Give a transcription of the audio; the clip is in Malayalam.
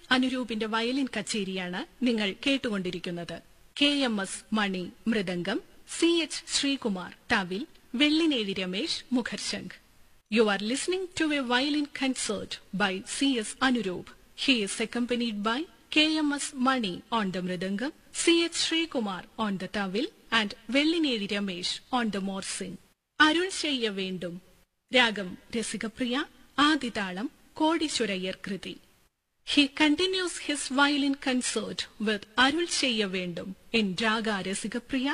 അനുരൂപിന്റെ വയലിൻ കച്ചേരിയാണ് നിങ്ങൾ കേട്ടുകൊണ്ടിരിക്കുന്നത് കെ എം എസ് മണി മൃദംഗം സി എച്ച് ശ്രീകുമാർ തവിൽ വെള്ളിനേഴി രമേശ് മുഖർശംഖ് You are listening to a violin concert by C.S. Anurup. He is accompanied by K.M.S. Mani on the mridangam, C.H. Srikumar on the tawil, and Vellineri Ramesh on the morsing. അരുൾ ചെയ്യ വേണ്ടും രാഗം രസികപ്രിയ ആദിതാളം കോടീശ്വരയ്യർ കൃതി He continues his violin concert with Arul Cheya Vendum in Raga Rasigapriya